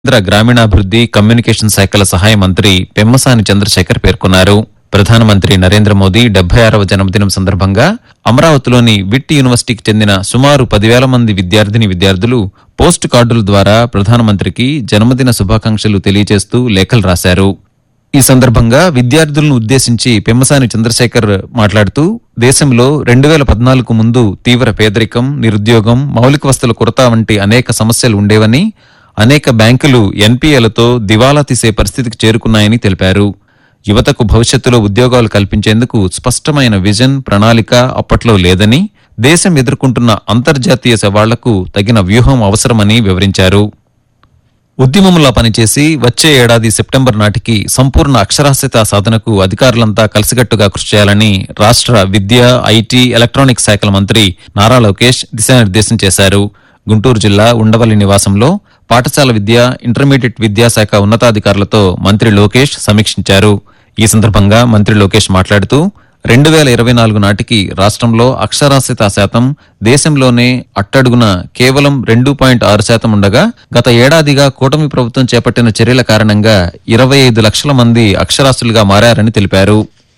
కేంద్ర గ్రామీణాభివృద్ధి కమ్యూనికేషన్ శాఖల సహాయ మంత్రి పెమ్మసాని చంద్రశేఖర్ పేర్కొన్నారు ప్రధానమంత్రి నరేంద్ర మోదీ డెబ్బై ఆరవ జన్మదినం సందర్భంగా అమరావతిలోని విట్ యూనివర్సిటీకి చెందిన సుమారు పదివేల మంది విద్యార్థిని విద్యార్థులు పోస్ట్ కార్డుల ద్వారా ప్రధానమంత్రికి జన్మదిన శుభాకాంక్షలు తెలియజేస్తూ లేఖలు రాశారు ఈ సందర్భంగా విద్యార్థులను ఉద్దేశించి పెమ్మసాని చంద్రశేఖర్ మాట్లాడుతూ దేశంలో రెండు వేల పద్నాలుగు ముందు తీవ్ర పేదరికం నిరుద్యోగం మౌలిక వస్తువుల కొరత వంటి అనేక సమస్యలు ఉండేవని అనేక బ్యాంకులు ఎన్పీఏలతో దివాలా తీసే పరిస్థితికి చేరుకున్నాయని తెలిపారు యువతకు భవిష్యత్తులో ఉద్యోగాలు కల్పించేందుకు స్పష్టమైన విజన్ ప్రణాళిక అప్పట్లో లేదని దేశం ఎదుర్కొంటున్న అంతర్జాతీయ సవాళ్లకు తగిన వ్యూహం అవసరమని వివరించారు ఉద్యమంలా పనిచేసి వచ్చే ఏడాది సెప్టెంబర్ నాటికి సంపూర్ణ అక్షరాస్యత సాధనకు అధికారులంతా కలిసికట్టుగా కృషి చేయాలని రాష్ట్ర విద్య ఐటీ ఎలక్ట్రానిక్స్ శాఖల మంత్రి నారా లోకేష్ దిశానిర్దేశం చేశారు గుంటూరు జిల్లా ఉండవల్లి నివాసంలో పాఠశాల విద్య ఇంటర్మీడియట్ విద్యాశాఖ ఉన్నతాధికారులతో మంత్రి లోకేష్ సమీక్షించారు ఈ సందర్భంగా మంత్రి లోకేష్ మాట్లాడుతూ రెండు వేల ఇరవై నాలుగు నాటికి రాష్ట్రంలో అక్షరాస్యత శాతం దేశంలోనే అట్టడుగున కేవలం రెండు పాయింట్ ఆరు శాతం ఉండగా గత ఏడాదిగా కూటమి ప్రభుత్వం చేపట్టిన చర్యల కారణంగా ఇరవై ఐదు లక్షల మంది అక్షరాస్యులుగా మారారని తెలిపారు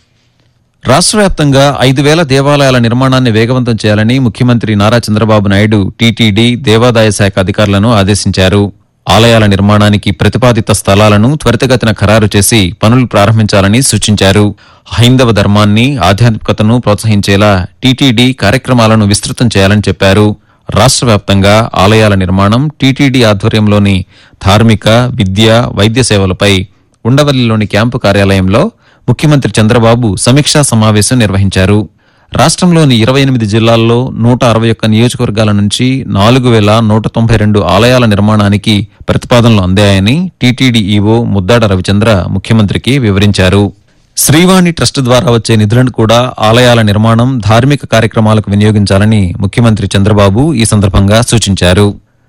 రాష్ట్ర వ్యాప్తంగా ఐదు వేల దేవాలయాల నిర్మాణాన్ని వేగవంతం చేయాలని ముఖ్యమంత్రి నారా చంద్రబాబు నాయుడు టీటీడీ దేవాదాయ శాఖ అధికారులను ఆదేశించారు ఆలయాల నిర్మాణానికి ప్రతిపాదిత స్థలాలను త్వరితగతిన ఖరారు చేసి పనులు ప్రారంభించాలని సూచించారు హైందవ ధర్మాన్ని ఆధ్యాత్మికతను ప్రోత్సహించేలా టీటీడీ కార్యక్రమాలను విస్తృతం చేయాలని చెప్పారు రాష్ట్ర వ్యాప్తంగా ఆలయాల నిర్మాణం టీటీడీ ఆధ్వర్యంలోని ధార్మిక విద్య వైద్య సేవలపై ఉండవల్లిలోని క్యాంపు కార్యాలయంలో ముఖ్యమంత్రి చంద్రబాబు సమీక్షా సమావేశం నిర్వహించారు రాష్ట్రంలోని ఇరవై ఎనిమిది జిల్లాల్లో నూట అరవై ఒక్క నియోజకవర్గాల నుంచి నాలుగు వేల నూట తొంభై రెండు ఆలయాల నిర్మాణానికి ప్రతిపాదనలు అందాయని టీటీడీ ఈవో ముద్దాడ రవిచంద్ర ముఖ్యమంత్రికి వివరించారు శ్రీవాణి ట్రస్ట్ ద్వారా వచ్చే నిధులను కూడా ఆలయాల నిర్మాణం ధార్మిక కార్యక్రమాలకు వినియోగించాలని ముఖ్యమంత్రి చంద్రబాబు ఈ సందర్భంగా సూచించారు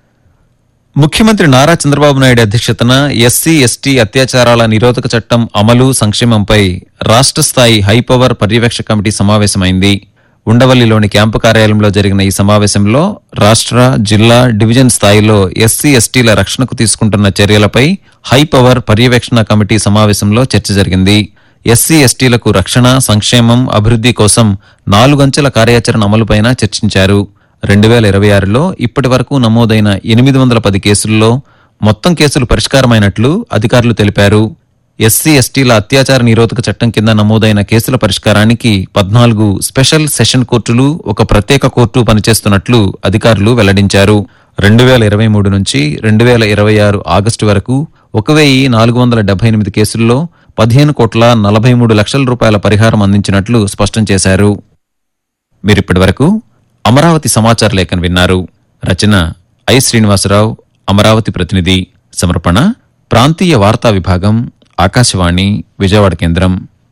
ముఖ్యమంత్రి నారా చంద్రబాబు నాయుడు అధ్యక్షతన ఎస్సీ ఎస్టీ అత్యాచారాల నిరోధక చట్టం అమలు సంక్షేమంపై రాష్ట్ర స్థాయి హైపవర్ పర్యవేక్షక కమిటీ సమావేశమైంది ఉండవల్లిలోని క్యాంపు కార్యాలయంలో జరిగిన ఈ సమావేశంలో రాష్ట్ర జిల్లా డివిజన్ స్థాయిలో ఎస్సీ ఎస్టీల రక్షణకు తీసుకుంటున్న చర్యలపై హైపవర్ పర్యవేక్షణ కమిటీ సమావేశంలో చర్చ జరిగింది ఎస్సీ ఎస్టీలకు రక్షణ సంక్షేమం అభివృద్ధి కోసం నాలుగంచెల కార్యాచరణ అమలుపైన చర్చించారు రెండు వేల ఇరవై ఆరులో ఇప్పటి వరకు నమోదైన ఎనిమిది వందల పది కేసుల్లో మొత్తం కేసులు పరిష్కారమైనట్లు అధికారులు తెలిపారు ఎస్సీ ఎస్టీల అత్యాచార నిరోధక చట్టం కింద నమోదైన కేసుల పరిష్కారానికి పద్నాలుగు స్పెషల్ సెషన్ కోర్టులు ఒక ప్రత్యేక కోర్టు పనిచేస్తున్నట్లు అధికారులు వెల్లడించారు రెండు వేల ఇరవై మూడు నుంచి రెండు వేల ఇరవై ఆరు ఆగస్టు వరకు ఒక వెయ్యి నాలుగు వందల డెబ్బై ఎనిమిది కేసుల్లో పదిహేను కోట్ల నలభై మూడు లక్షల రూపాయల పరిహారం అందించినట్లు స్పష్టం చేశారు మీరిప్పటి వరకు అమరావతి సమాచార లేఖను విన్నారు రచన ఐ శ్రీనివాసరావు అమరావతి ప్రతినిధి సమర్పణ ప్రాంతీయ వార్తా విభాగం ఆకాశవాణి విజయవాడ కేంద్రం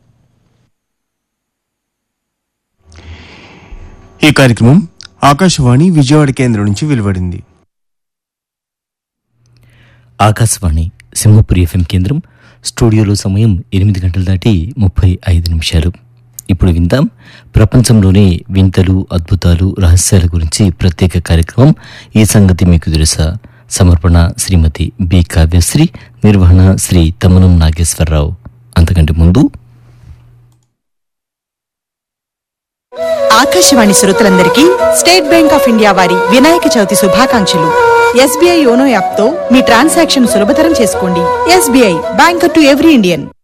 ఈ కార్యక్రమం ఆకాశవాణి విజయవాడ కేంద్రం నుంచి వెలువడింది ఆకాశవాణి సింహపురి ఎఫ్ఎం కేంద్రం స్టూడియోలో సమయం ఎనిమిది గంటల దాటి ముప్పై ఐదు నిమిషాలు ఇప్పుడు విందాం ప్రపంచంలోని వింతలు అద్భుతాలు రహస్యాల గురించి ప్రత్యేక కార్యక్రమం ఈ సంగతి మీకు తెలుసా సమర్పణ శ్రీమతి బి కావ్యశ్రీ నిర్వహణ శ్రీ తమ్మనం నాగేశ్వరరావు అంతకంటే ముందు ఆకాశవాణి శ్రోతలందరికీ స్టేట్ బ్యాంక్ ఆఫ్ ఇండియా వారి వినాయక చవితి శుభాకాంక్షలు ఎస్బీఐ యోనో యాప్ తో మీ ట్రాన్సాక్షన్ సులభతరం చేసుకోండి SBI bank to every Indian